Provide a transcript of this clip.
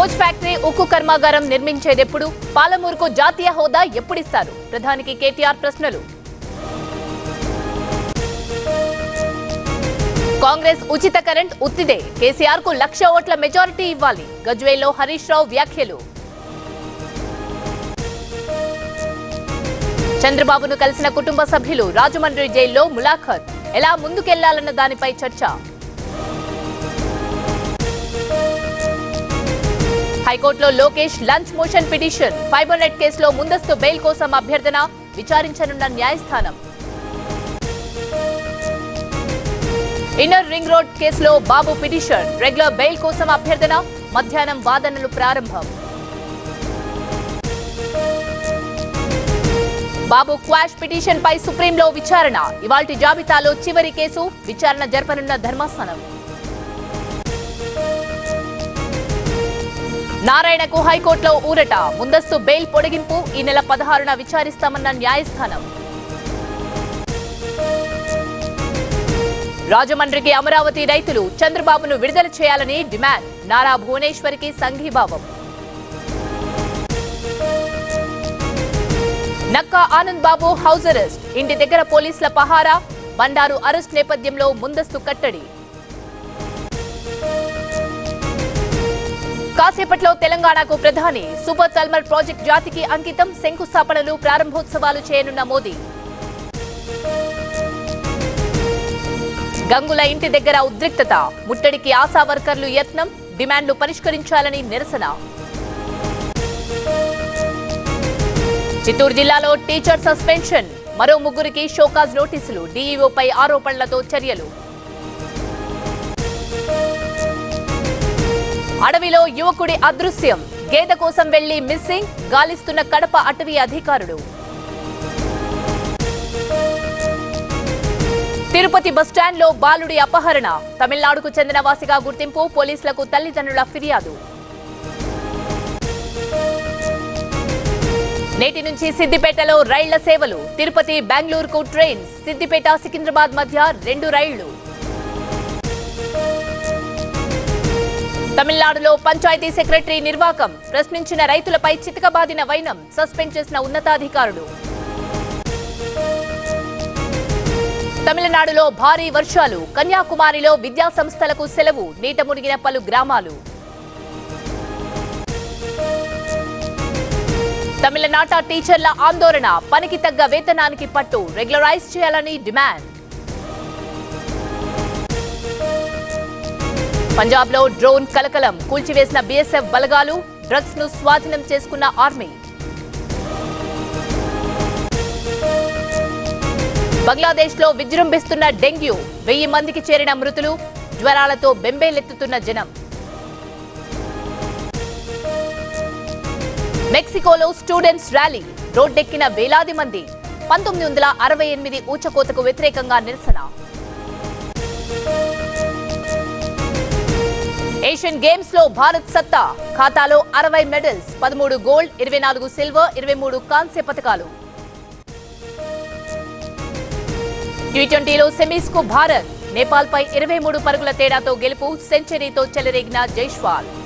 coach factory ఉక్కు కర్మాగారం నిర్మించేదెప్పుడు పాలమూరుకు జాతీయ హోదా ఎప్పుడిస్తారు ప్రధానికి కేటీఆర్ ప్రశ్నలు కాంగ్రెస్ ఉచిత కరెంట్ ఉత్తిదే కేసీఆర్ కు లక్ష ఓట్ల మెజారిటీ ఇవ్వాలి గజ్వేల్లో హరీష్ రావు వ్యాఖ్యలు చంద్రబాబును కలిసిన కుటుంబ సభ్యులు రాజమండ్రి జైల్లో ములాఖత్ ఎలా ముందుకెళ్లాలన్న దానిపై చర్చ హైకోర్టులో Lokesh lunch motion petition fiber net కేసులో ముందస్తు బెయిల్ కోసం అభ్యర్థన విచారించనున్న న్యాయస్థానం ఇన్నర్ రింగ్ రోడ్ కేసులో బాబు పిటిషన్ రెగ్యులర్ బెయిల్ కోసం అభ్యర్థన మధ్యాహ్నం వాదనలు ప్రారంభం బాబు క్వాష్ పిటిషన్ పై సుప్రీంలో విచారణ ఇవాల్టి జాబితాలో చివరి కేసు విచారణ జరపనున్న ధర్మాసనం నారాయణకు హైకోర్టులో ఊరట ముందస్తు బెయిల్ పొడిగింపు ఈ నెల పదహారున విచారిస్తామన్న న్యాయస్థానం రాజమండ్రికి అమరావతి రైతులు చంద్రబాబును విడుదల చేయాలని డిమాండ్ నారా భువనేశ్వరికి సంఘీభావం నక్కా ఆనంద్ బాబు హౌస్ అరెస్ట్ ఇంటి దగ్గర పోలీసుల పహారా బండారు అరెస్ట్ నేపథ్యంలో ముందస్తు కట్టడి కాసేపట్లో తెలంగాణకు ప్రధాని సూపర్ థర్మల్ ప్రాజెక్ట్ జాతికి అంకితం శంకుస్థాపనలు ప్రారంభోత్సవాలు చేయనున్న మోదీ గంగుల ఇంటి దగ్గర ఉద్రిక్తత ముట్టడికి ఆశా వర్కర్లు యత్నం డిమాండ్లు పరిష్కరించాలని నిరసన చిత్తూరు జిల్లాలో టీచర్ సస్పెన్షన్ మరో ముగ్గురికి షోకాజ్ నోటీసులు డీఈఓపై ఆరోపణలతో చర్యలు అడవిలో యువకుడి అదృశ్యం గేదె కోసం వెళ్లి మిస్సింగ్ గాలిస్తున్న కడప అటవీ అధికారులు తిరుపతి బస్టాండ్లో బాలుడి అపహరణ తమిళనాడుకు చెందిన వాసిగా గుర్తింపు పోలీసులకు తల్లిదండ్రుల ఫిర్యాదు నేటి నుంచి సిద్దిపేటలో రైళ్ల సేవలు తిరుపతి బెంగళూరుకు ట్రైన్స్ సిద్దిపేట సికింద్రాబాద్ మధ్య రెండు రైళ్లు తమిళనాడులో పంచాయతీ సెక్రటరీ నిర్వాకం ప్రశ్నించిన రైతులపై చితకబాదిన వైనం సస్పెండ్ చేసిన ఉన్నతాధికారులు తమిళనాడులో భారీ వర్షాలు కన్యాకుమారిలో విద్యా సంస్థలకు సెలవు నీట మునిగిన పలు గ్రామాలు తమిళనాట టీచర్ల ఆందోళన పనికి తగ్గ వేతనానికి పట్టు రెగ్యులరైజ్ చేయాలని డిమాండ్ పంజాబ్ లో డ్రోన్ కలకలం కూల్చివేసిన బీఎస్ఎఫ్ బలగాలు డ్రగ్స్ ను స్వాధీనం చేసుకున్న ఆర్మీ బంగ్లాదేశ్ లో విజృంభిస్తున్న డెంగ్యూ వెయ్యి మందికి చేరిన మృతులు జ్వరాలతో బెంబేలెత్తుతున్న జనం మెక్సికోలో స్టూడెంట్స్ ర్యాలీ రోడ్డెక్కిన వేలాది మంది పంతొమ్మిది వందల అరవై ఎనిమిది ఊచకోతకు వ్యతిరేకంగా నిరసన ఏషియన్ గేమ్స్ లో భారత్ సత్తా ఖాతాలో అరవై మెడల్స్ పదమూడు గోల్డ్ ఇరవై నాలుగు సిల్వర్ ఇరవై మూడు కాంస్య పథకాలు టీ ట్వంటీలో సెమీస్ కు భారత్ నేపాల్ పై ఇరవై మూడు పరుగుల తేడాతో గెలుపు సెంచరీతో చెలరేగిన జైష్వాల్